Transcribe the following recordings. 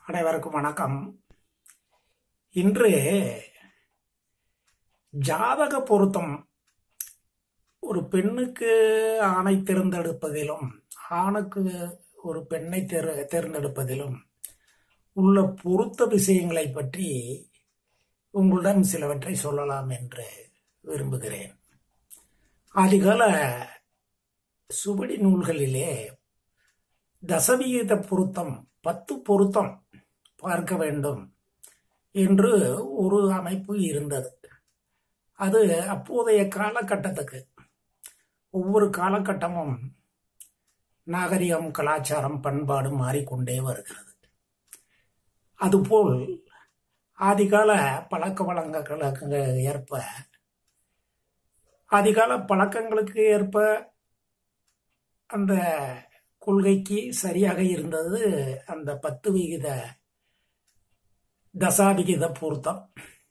அனைவருக்கும் வணக்கம் இன்று ஜாதக பொருத்தம் ஒரு பெண்ணுக்கு ஆணை தேர்ந்தெடுப்பதிலும் ஆணுக்கு ஒரு பெண்ணை தேர் தேர்ந்தெடுப்பதிலும் உள்ள பொருத்த விஷயங்களை பற்றி உங்களுடன் சிலவற்றை சொல்லலாம் என்று விரும்புகிறேன் ஆதிகால சுவடி நூல்களிலே தசவிகித பொருத்தம் பத்து பொருத்தம் பார்க்க வேண்டும் என்று ஒரு அமைப்பு இருந்தது அது அப்போதைய காலகட்டத்துக்கு ஒவ்வொரு காலகட்டமும் நாகரிகம் கலாச்சாரம் பண்பாடு மாறிக்கொண்டே வருகிறது அதுபோல் ஆதிகால பழக்க வழக்கங்களுக்கு ஏற்ப ஆதிகால பழக்கங்களுக்கு ஏற்ப அந்த கொள்கைக்கு சரியாக இருந்தது அந்த பத்து விகித தசாவிகித பொருத்தம்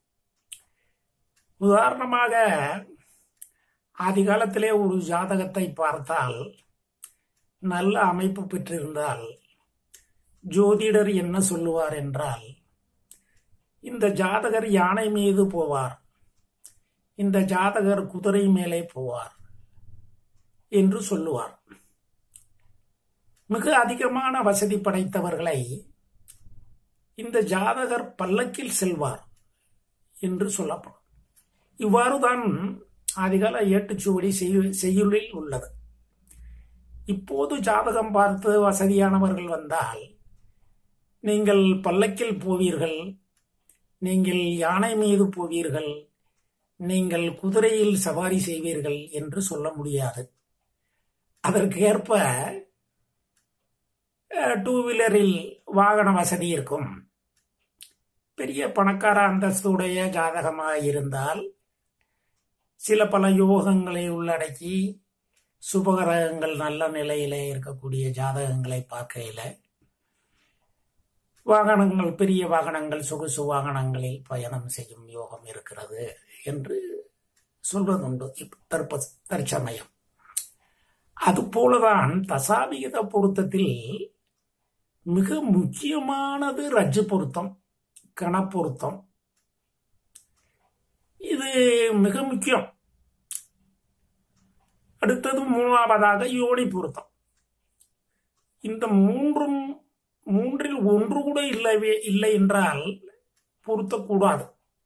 உதாரணமாக ஆதி காலத்திலே ஒரு ஜாதகத்தை பார்த்தால் நல்ல அமைப்பு பெற்றிருந்தால் ஜோதிடர் என்ன சொல்லுவார் என்றால் இந்த ஜாதகர் யானை மீது போவார் இந்த ஜாதகர் குதிரை மேலே போவார் என்று சொல்லுவார் மிக அதிகமான வசதி படைத்தவர்களை இந்த ஜாதகர் பல்லக்கில் செல்வார் என்று சொல்லப்படும் இவ்வாறுதான் ஆதிகால ஏட்டுச்சுவடி செய்யுளில் உள்ளது இப்போது ஜாதகம் பார்த்து வசதியானவர்கள் வந்தால் நீங்கள் பல்லக்கில் போவீர்கள் நீங்கள் யானை மீது போவீர்கள் நீங்கள் குதிரையில் சவாரி செய்வீர்கள் என்று சொல்ல முடியாது அதற்கு ஏற்ப டூ வீலரில் வாகன வசதி இருக்கும் பெரிய பணக்கார அந்தஸ்துடைய ஜாதகமாக இருந்தால் சில பல யோகங்களை உள்ளடக்கி சுபகிரகங்கள் நல்ல நிலையில இருக்கக்கூடிய ஜாதகங்களை பார்க்கையில வாகனங்கள் பெரிய வாகனங்கள் சொகுசு வாகனங்களில் பயணம் செய்யும் யோகம் இருக்கிறது என்று சொல்வதுண்டு தற்ப தற்சமயம் அதுபோலதான் தசாவிகித பொருத்தத்தில் மிக முக்கியமானது ரஜ்ஜு பொருத்தம் கணப்பொருத்தம் இது மிக முக்கியம் அடுத்தது மூணாவதாக யோனி பொருத்தம் இந்த மூன்றும் மூன்றில் ஒன்று கூட இல்லவே இல்லை என்றால் பொருத்தக்கூடாது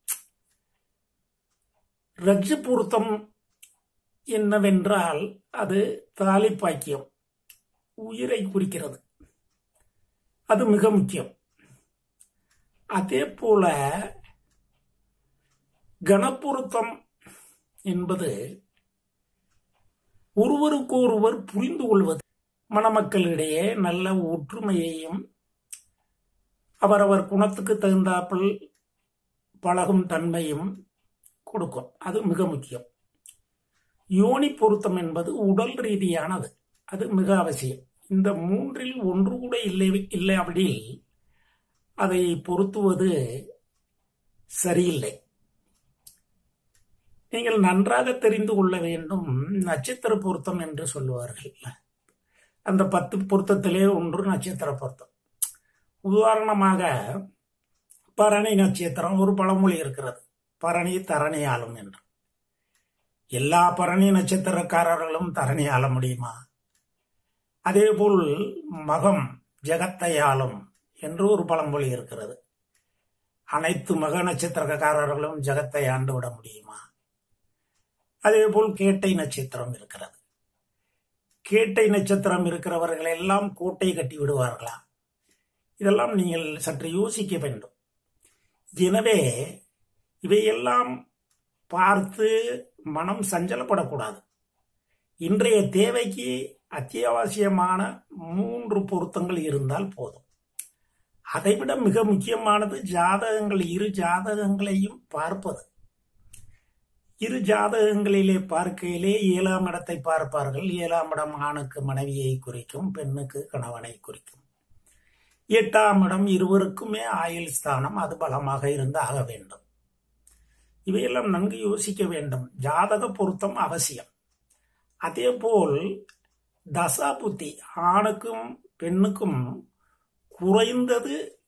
ரஜ்ஜு பொருத்தம் என்னவென்றால் அது தாலிப்பாக்கியம் உயிரை குறிக்கிறது அது மிக முக்கியம் அதே போல கணப்பொருத்தம் என்பது ஒருவருக்கு ஒருவர் புரிந்து கொள்வது மணமக்களிடையே நல்ல ஒற்றுமையையும் அவரவர் குணத்துக்கு தகுந்தாப்பில் பழகும் தன்மையும் கொடுக்கும் அது மிக முக்கியம் யோனி பொருத்தம் என்பது உடல் ரீதியானது அது மிக அவசியம் இந்த மூன்றில் ஒன்று கூட இல்லை இல்லை அப்படி அதை பொருத்துவது சரியில்லை நீங்கள் நன்றாக தெரிந்து கொள்ள வேண்டும் நட்சத்திர பொருத்தம் என்று சொல்லுவார்கள் அந்த பத்து பொருத்தத்திலே ஒன்று நட்சத்திர பொருத்தம் உதாரணமாக பரணி நட்சத்திரம் ஒரு பழமொழி இருக்கிறது பரணி தரணி ஆளும் என்று எல்லா பரணி நட்சத்திரக்காரர்களும் தரணி ஆள முடியுமா அதேபோல் மகம் ஜெகத்தை ஆளும் என்று ஒரு பழமொழி இருக்கிறது அனைத்து மக நட்சத்திரக்காரர்களும் ஜெகத்தை ஆண்டு விட முடியுமா அதேபோல் கேட்டை நட்சத்திரம் இருக்கிறது கேட்டை நட்சத்திரம் இருக்கிறவர்கள் எல்லாம் கோட்டை கட்டி விடுவார்களா இதெல்லாம் நீங்கள் சற்று யோசிக்க வேண்டும் எனவே இவையெல்லாம் பார்த்து மனம் சஞ்சலப்படக்கூடாது இன்றைய தேவைக்கு அத்தியாவசியமான மூன்று பொருத்தங்கள் இருந்தால் போதும் அதைவிட மிக முக்கியமானது ஜாதகங்கள் இரு ஜாதகங்களையும் பார்ப்பது இரு ஜாதகங்களிலே பார்க்கையிலே ஏழாம் இடத்தை பார்ப்பார்கள் ஏழாம் இடம் ஆணுக்கு மனைவியை குறிக்கும் பெண்ணுக்கு கணவனை குறிக்கும் எட்டாம் இடம் இருவருக்குமே ஆயுள் ஸ்தானம் அது பலமாக இருந்து ஆக வேண்டும் இவையெல்லாம் நன்கு யோசிக்க வேண்டும் ஜாதக பொருத்தம் அவசியம் அதே போல் தசா புத்தி ஆணுக்கும் பெண்ணுக்கும் குறைந்தது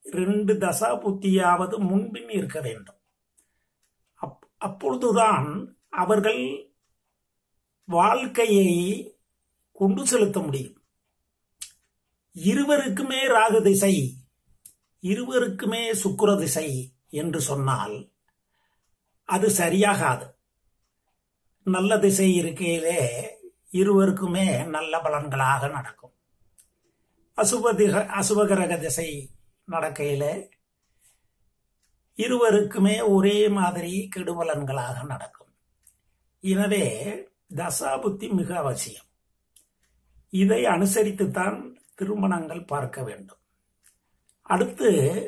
ரெண்டு தசா புத்தியாவது முன்பின் இருக்க வேண்டும் அப்- அப்பொழுதுதான் அவர்கள் வாழ்க்கையை கொண்டு செலுத்த முடியும் இருவருக்குமே ராகு திசை இருவருக்குமே சுக்கிர திசை என்று சொன்னால் அது சரியாகாது நல்ல திசை இருக்கையிலே இருவருக்குமே நல்ல பலன்களாக நடக்கும் அசுபதிக அசுபகிரக திசை நடக்கையிலே இருவருக்குமே ஒரே மாதிரி கெடுபலன்களாக நடக்கும் எனவே தசாபுத்தி மிக அவசியம் இதை அனுசரித்துத்தான் திருமணங்கள் பார்க்க வேண்டும் அடுத்து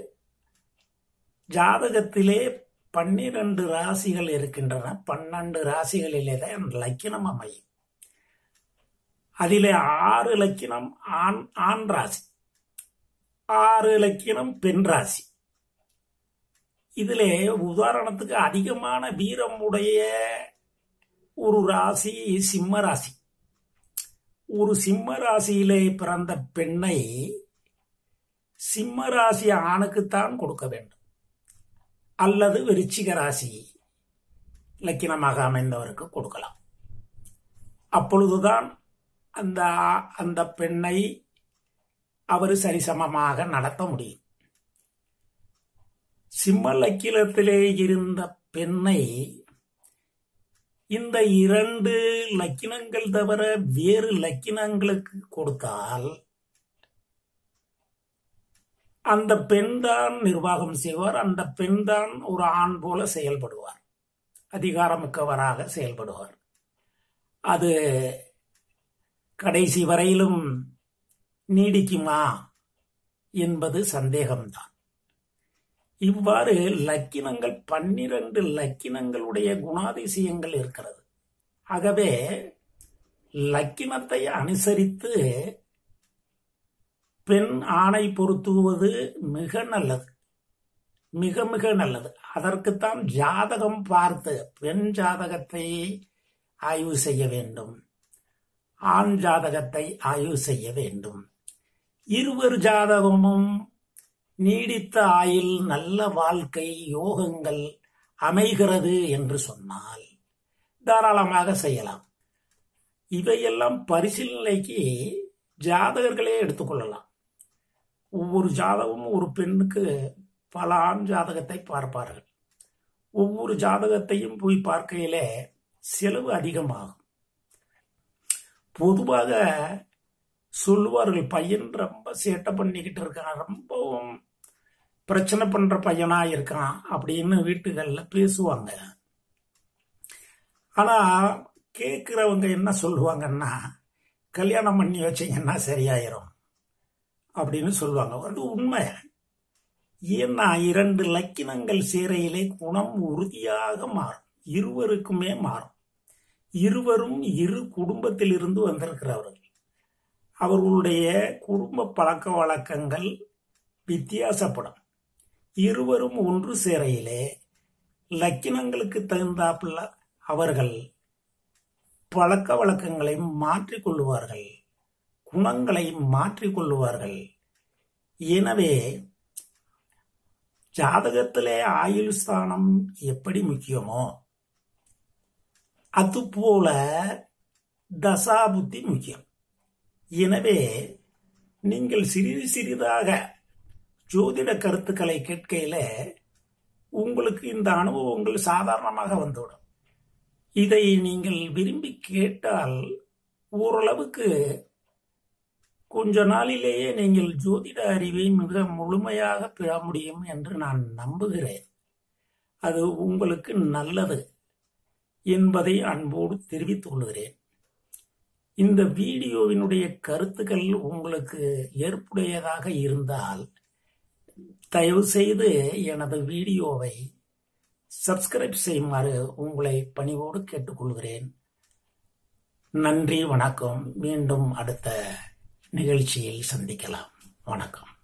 ஜாதகத்திலே பன்னிரண்டு ராசிகள் இருக்கின்றன பன்னெண்டு ராசிகளிலே தான் லக்கினம் அமையும் அதிலே ஆறு லக்கினம் ஆண் ஆண் ராசி ஆறு லக்கினம் பெண் ராசி இதிலே உதாரணத்துக்கு அதிகமான வீரம் உடைய ஒரு ராசி சிம்ம ராசி ஒரு சிம்ம ராசியிலே பிறந்த பெண்ணை சிம்ம ராசி ஆணுக்குத்தான் கொடுக்க வேண்டும் அல்லது விருச்சிக ராசி லக்கினமாக அமைந்தவருக்கு கொடுக்கலாம் அப்பொழுதுதான் அந்த அந்த பெண்ணை அவர் சரிசமமாக நடத்த முடியும் சிம்ம லக்கினத்திலே இருந்த பெண்ணை இந்த இரண்டு லக்கினங்கள் தவிர வேறு லக்கினங்களுக்கு கொடுத்தால் அந்த பெண் தான் நிர்வாகம் செய்வார் அந்த பெண் தான் ஒரு ஆண் போல செயல்படுவார் அதிகாரமிக்கவராக செயல்படுவார் அது கடைசி வரையிலும் நீடிக்குமா என்பது சந்தேகம்தான் இவ்வாறு லக்கினங்கள் பன்னிரண்டு லக்கினங்களுடைய குணாதிசயங்கள் இருக்கிறது ஆகவே லக்கினத்தை அனுசரித்து பெண் ஆணை பொருத்துவது மிக நல்லது மிக மிக நல்லது அதற்குத்தான் ஜாதகம் பார்த்து பெண் ஜாதகத்தை ஆய்வு செய்ய வேண்டும் ஆண் ஜாதகத்தை ஆய்வு செய்ய வேண்டும் இருவர் ஜாதகமும் நீடித்த ஆயுள் நல்ல வாழ்க்கை யோகங்கள் அமைகிறது என்று சொன்னால் தாராளமாக செய்யலாம் இவையெல்லாம் பரிசீலனைக்கு ஜாதகர்களே எடுத்துக்கொள்ளலாம் ஒவ்வொரு ஜாதகமும் ஒரு பெண்ணுக்கு பல ஆண் ஜாதகத்தை பார்ப்பார்கள் ஒவ்வொரு ஜாதகத்தையும் போய் பார்க்கையிலே செலவு அதிகமாகும் பொதுவாக சொல்லுவார்கள் பையன் ரொம்ப சேட்டை பண்ணிக்கிட்டு இருக்கான் ரொம்பவும் பிரச்சனை பண்ற பையனா இருக்கான் அப்படின்னு வீட்டுகள்ல பேசுவாங்க ஆனா கேட்கிறவங்க என்ன சொல்லுவாங்கன்னா கல்யாணம் பண்ணி வச்சீங்கன்னா சரியாயிரும் அப்படின்னு சொல்லுவாங்க அது உண்மை ஏன்னா இரண்டு லக்கினங்கள் சேரையிலே குணம் உறுதியாக மாறும் இருவருக்குமே மாறும் இருவரும் இரு குடும்பத்தில் இருந்து வந்திருக்கிறவர்கள் அவர்களுடைய குடும்ப பழக்க வழக்கங்கள் வித்தியாசப்படும் இருவரும் ஒன்று சேரையிலே லக்கினங்களுக்கு தகுந்தாப்புல அவர்கள் பழக்க வழக்கங்களை மாற்றிக்கொள்ளுவார்கள் குணங்களை மாற்றிக்கொள்ளுவார்கள் எனவே ஜாதகத்திலே ஆயுள் ஸ்தானம் எப்படி முக்கியமோ அதுபோல தசாபுத்தி முக்கியம் எனவே நீங்கள் சிறிது சிறிதாக ஜோதிட கருத்துக்களை கேட்கையில உங்களுக்கு இந்த அனுபவங்கள் சாதாரணமாக வந்துவிடும் இதை நீங்கள் விரும்பி கேட்டால் ஓரளவுக்கு கொஞ்ச நாளிலேயே நீங்கள் ஜோதிட அறிவை மிக முழுமையாக பெற முடியும் என்று நான் நம்புகிறேன் அது உங்களுக்கு நல்லது என்பதை அன்போடு தெரிவித்துக் கொள்கிறேன் இந்த வீடியோவினுடைய கருத்துக்கள் உங்களுக்கு ஏற்புடையதாக இருந்தால் தயவு செய்து எனது வீடியோவை சப்ஸ்கிரைப் செய்யுமாறு உங்களை பணிவோடு கேட்டுக்கொள்கிறேன் நன்றி வணக்கம் மீண்டும் அடுத்த நிகழ்ச்சியில் சந்திக்கலாம் வணக்கம்